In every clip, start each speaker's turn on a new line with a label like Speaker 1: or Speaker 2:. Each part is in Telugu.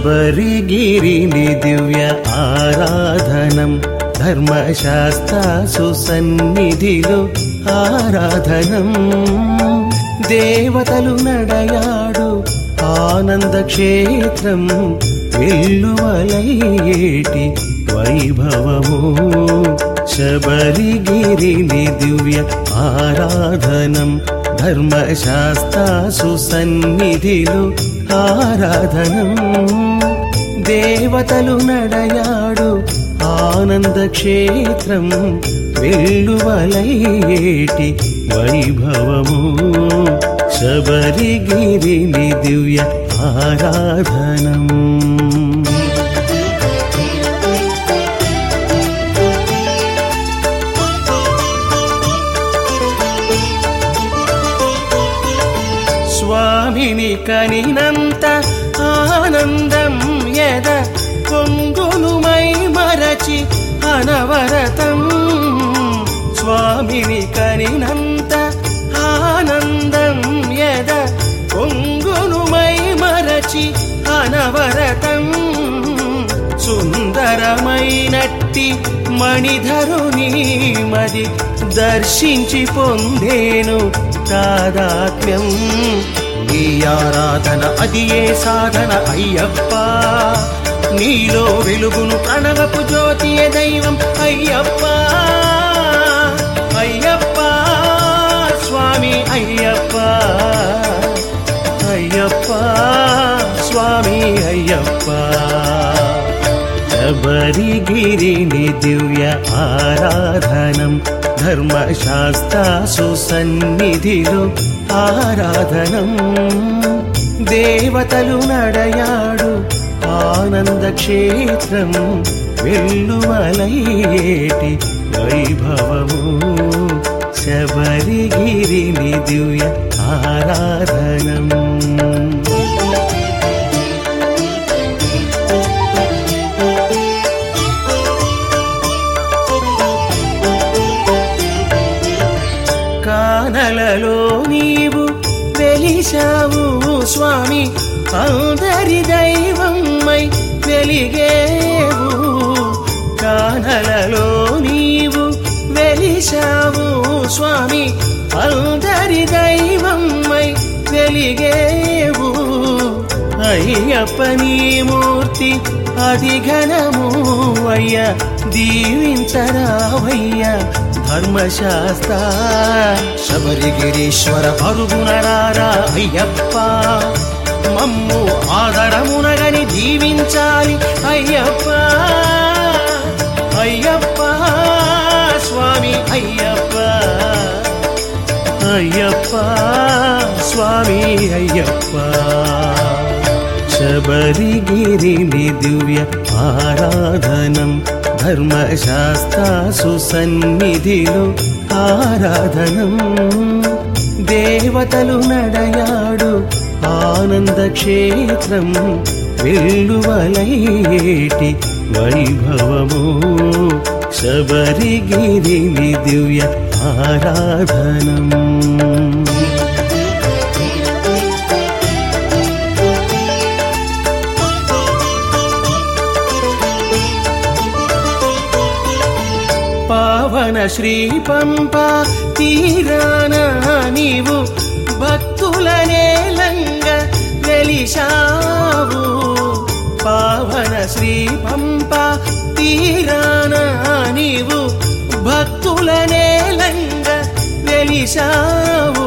Speaker 1: శబరిగిరిని దివ్య ఆరాధనం ధర్మశాస్త్రాసు సన్నిధిలో ఆరాధనం దేవతలు నడయాడు ఆనంద క్షేత్రం వెల్లువలయేటి వైభవము శబరిగిరిని దివ్య ఆరాధనం ధర్మశాస్త్రాసు సన్నిధిలో ఆరాధనం దేవతలు నడయాడు ఆనంద క్షేత్రం వెల్లువలయేటి వైభవము శబరిగిరిని దివ్య ఆరాధనం స్వామిని కనినంత ఆనందం ఎద పొంగులుమై మరచి అనవరతం స్వామిని కనినంత ఆనందం ఎద పొంగులుమై మరచి అనవరతం సుందరమైనట్టి మణిధరుని మది దర్శించి పొందేను తాదాత్మ్యం నీ ఆరాధన అది ఏ సాధన అయ్యప్ప నీలో వెలుగును ప్రణవపు జ్యోతియే దైవం అయ్యప్ప అయ్యప్ప స్వామి అయ్యప్ప అయ్యప్ప స్వామి అయ్యప్ప శబరిగిరిని దివ్య ఆరాధనం ధర్మశాస్త్రాసు సన్నిధిలో ఆరాధనం దేవతలు నడయాడు ఆనంద క్షేత్రం వెల్లువలయేటి వైభవము శబరిగిరిని దివ్య ఆరాధనం కానలలో నీవు వెలిశావు స్వామి అందరి దైవమై వెలిగేవు కానలలో నీవు వెలిశావు స్వామి అందరి దైవమై వెలిగేవు అయ్యప్ప నీ మూర్తి అది ఘనము అయ్య దీవించరావయ్య ధర్మశాస్త్ర శబరిగిరీశ్వర పరుగునరారా అయ్యప్ప మమ్ము ఆదరమునగని దీవించాలి అయ్యప్ప అయ్యప్ప స్వామి అయ్యప్ప అయ్యప్ప స్వామి అయ్యప్ప శబరిగిరిని దివ్య ఆరాధనం ధర్మశాస్త్రాసు సన్నిధిలో ఆరాధనం దేవతలు నడయాడు ఆనంద క్షేత్రం వెల్లువలయేటి వైభవము శబరిగిరిని దివ్య ఆరాధనం పావన శ్రీ పంప తీరాన నీవు భక్తులనే లంగ వెలిశావు పావన శ్రీ పంప తీరాన నీవు భక్తులనే లంగ వెలిశావు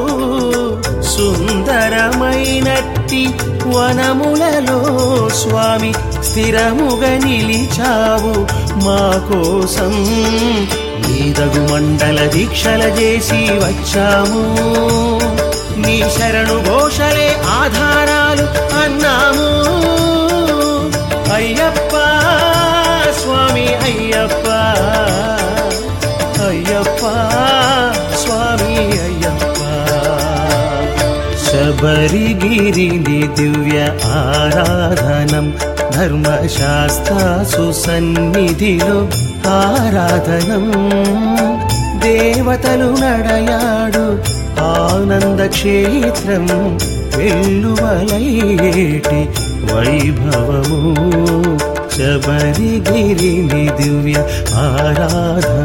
Speaker 1: సుందరమైనట్టి వనములలో స్వామి స్థిరముగా నిలిచావు మా కోసం నీదగు మండల దీక్షల చేసి వచ్చాము నీ శరణు ఘోషలే ఆధారాలు అన్నాము అయ్యప్ప స్వామి అయ్యప్ప అయ్యప్ప స్వామి అయ్యప్ప శబరిగిరిని దివ్య ఆరాధనం ధర్మశాస్త్రాసు సన్నిధిలో ఆరాధనం దేవతలు నడయాడు ఆనంద క్షేత్రం వెల్లువలయేటి వైభవము శబరిగిరిని దివ్య ఆరాధన